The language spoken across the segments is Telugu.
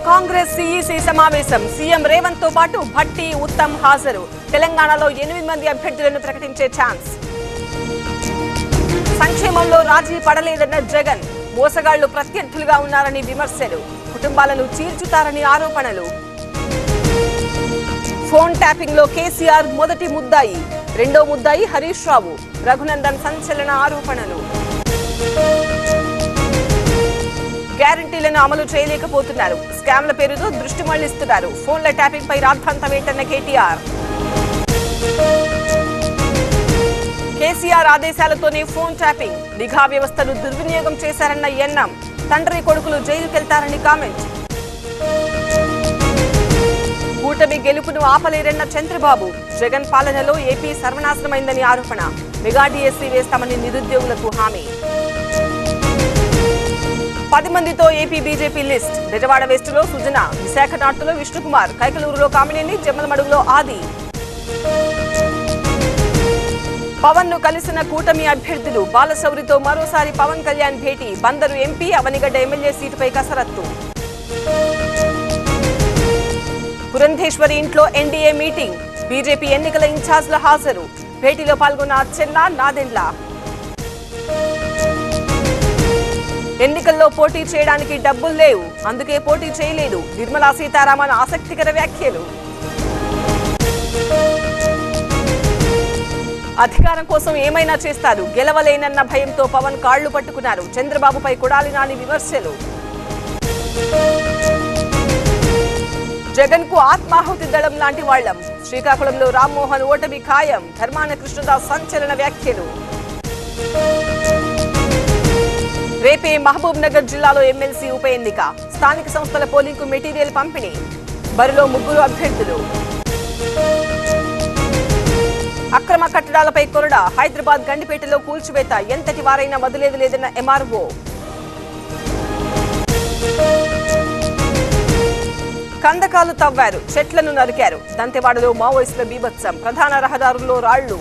కాంగ్రెస్ సిఈసి సమావేశం సీఎం రేవంత్ తో పాటు భట్టి ఉత్తమ్ హాజరు తెలంగాణలో ఎనిమిది మంది అభ్యర్థులను ప్రకటించే ఛాన్స్ సంక్షేమంలో రాజీ పడలేదన్న జగన్ మోసగాళ్లు ప్రత్యర్థులుగా ఉన్నారని విమర్శలు కుటుంబాలను చీల్చుతారని ఆరోపణలు ఫోన్ ట్యాపింగ్ లో కేసీఆర్ మొదటి ముద్దాయి రెండో ముద్దాయి హరీష్ రావు రఘునందన్ సంచలన ఆరోపణలు గ్యారంటీలను అమలు చేయలేకపోతున్నారు స్కామ్ల పేరుతో దృష్టి మళ్లిస్తున్నారు ఫోన్ల ట్యాపింగ్ పై రాద్ధాంతమేంటన్న కేటీఆర్ కేసీఆర్ ఆదేశాలతోనే ఫోన్ ట్యాపింగ్ నిఘా వ్యవస్థను దుర్వినియోగం చేశారన్న ఎన్నం తండ్రి కొడుకులు జైలుకెళ్తారని కామెంట్ కూటమి గెలుపును ఆపలేరన్న చంద్రబాబు జగన్ పాలనలో ఏపీ సర్వనాశనమైందని ఆరోపణ మెగా డిఎస్సీ వేస్తామని నిరుద్యోగులకు హామీ పది మందితో ఏపీ బీజేపీ లిస్ట్ బెజవాడ వెస్టులో సుజన విశాఖ నార్తులో విష్ణుకుమార్ కైకలూరులో కామినేని జమ్మలమడుగులో ఆది పవన్ ను కలిసిన కూటమి అభ్యర్థులు బాలశౌరితో మరోసారి పవన్ కళ్యాణ్ భేటీ బందరు ఎంపీ అవనిగడ్డ ఎమ్మెల్యే సీటుపై కసరత్తు పురంధేశ్వరి ఇంట్లో ఎన్డీఏ మీటింగ్ బీజేపీ ఎన్నికల ఇన్ఛార్జ్ల హాజరు భేటీలో పాల్గొన్న అచ్చెన్న నాదెండ్ల ఎన్నికల్లో పోటీ చేయడానికి డబ్బులు లేవు అందుకే పోటీ చేయలేదు నిర్మలా సీతారామన్ ఆసక్తికర వ్యాఖ్యలు అధికారం కోసం ఏమైనా చేస్తారు గెలవలేనన్న భయంతో పవన్ కాళ్లు పట్టుకున్నారు చంద్రబాబుపై కొడాలి నాని విమర్శలు జగన్ కు ఆత్మాహుతి దళం లాంటి వాళ్లం శ్రీకాకుళంలో రామ్మోహన్ ఓటమి ఖాయం ధర్మాన కృష్ణదాస్ సంచలన వ్యాఖ్యలు రేపే మహబూబ్ నగర్ జిల్లాలో ఎమ్మెల్సీ ఉప ఎన్నిక స్థానిక సంస్థల పోలింగ్ కు మెటీరియల్ పంపిణీ బరిలో ముగ్గురు అభ్యర్థులు అక్రమ కట్టడాలపై కొరడ హైదరాబాద్ గండిపేటలో కూల్చివేత ఎంతటి వారైనా వదిలేదు లేదన్న ఎంఆర్ఓ కందకాలు తవ్వారు చెట్లను నరికారు దంతెవాడలో మావోయిస్టుల బీభత్సం ప్రధాన రహదారుల్లో రాళ్లు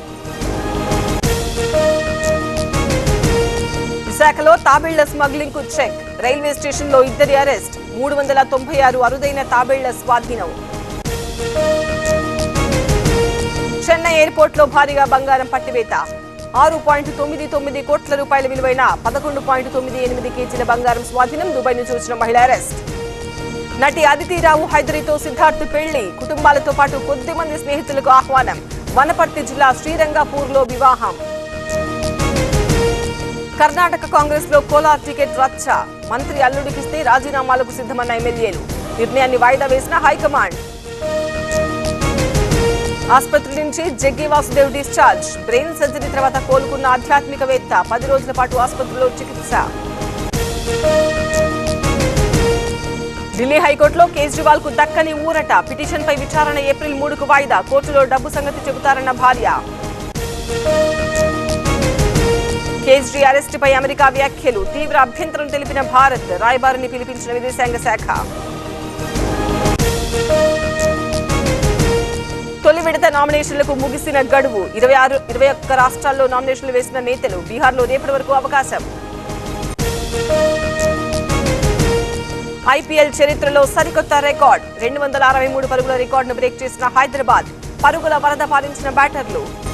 విశాఖలో తాబేళ్ల స్మగ్లింగ్ కు చెక్ రైల్వే స్టేషన్ లో ఇద్దరి అరెస్ట్ మూడు వందల తొంభై ఆరు అరుదైన తాబేళ్ల స్వాధీనం చెన్నై ఎయిర్పోర్ట్ లో భారీగా బంగారం పట్టివేత ఆరు పాయింట్ తొమ్మిది తొమ్మిది కోట్ల రూపాయల విలువైన పదకొండు పాయింట్ తొమ్మిది ఎనిమిది కేజీల బంగారం స్వాధీనం దుబాయ్ నుంచి వచ్చిన మహిళ అరెస్ట్ నటి అదితిరావు హైదరితో సిద్ధార్థ్ పెళ్లి కుటుంబాలతో పాటు కొద్ది మంది స్నేహితులకు ఆహ్వానం వనపర్తి జిల్లా శ్రీరంగపూర్లో వివాహం కర్ణాటక కాంగ్రెస్ లో కోలార్ టికెట్ రచ్చ మంత్రి అల్లుడికిస్తే రాజీనామాలకు సిద్ధమన్న ఎమ్మెల్యేలు నిర్ణయాన్ని వాయిదా వేసిన హైకమాండ్ ఆసుపత్రి నుంచి Jaggi Vasudev discharge brain surgery తర్వాత కోలుకున్న ఆధ్యాత్మికవేత్త పది రోజుల పాటు ఆసుపత్రిలో చికిత్స ఢిల్లీ హైకోర్టులో కేజ్రీవాల్ కు దక్కని ఊరట పిటిషన్ పై విచారణ ఏప్రిల్ మూడుకు వాయిదా కోర్టులో డబ్బు సంగతి చెబుతారన్న భార్య కేజ్రీ అరెస్టుపై అమెరికా వ్యాఖ్యలు తీవ్ర అభ్యంతరం తెలిపిన భారత్ రాయబారిని పిలిపించిన విదేశాంగ శాఖ తొలి విడత నామినేషన్లకు ముగిసిన గడువు ఇరవై ఆరు ఇరవై ఒక్క రాష్ట్రాల్లో నామినేషన్లు వేసిన నేతలు బీహార్లో రేపటి వరకు అవకాశం ఐపీఎల్ చరిత్రలో సరికొత్త రికార్డ్ రెండు వందల అరవై మూడు పరుగుల రికార్డును బ్రేక్ చేసిన హైదరాబాద్ పరుగుల వరద పాలించిన బ్యాటర్లు